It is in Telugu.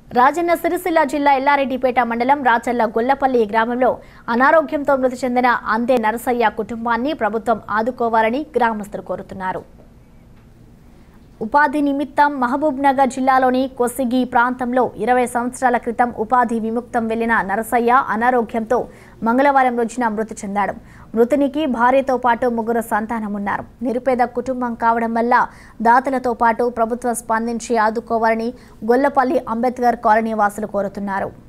రాజన్న సిరిసిల్ల జిల్లా ఎల్లారెడ్డిపేట మండలం రాచల్ల గొల్లపల్లి గ్రామంలో అనారోగ్యంతో మృతి చెందిన అందే నరసయ్య కుటుంబాన్ని ప్రభుత్వం ఆదుకోవాలని గ్రామస్తులు కోరుతున్నారు ఉపాధి నిమిత్తం మహబూబ్ నగర్ జిల్లాలోని కొసిగి ప్రాంతంలో ఇరవై సంవత్సరాల క్రితం ఉపాధి విముక్తం వెళ్లిన నరసయ్య అనారోగ్యంతో మంగళవారం రోజున మృతి చెందాడు మృతునికి భార్యతో పాటు ముగ్గురు సంతానం ఉన్నారు నిరుపేద కుటుంబం కావడం వల్ల దాతలతో పాటు ప్రభుత్వం స్పందించి ఆదుకోవాలని గొల్లపల్లి అంబేద్కర్ కాలనీ వాసులు కోరుతున్నారు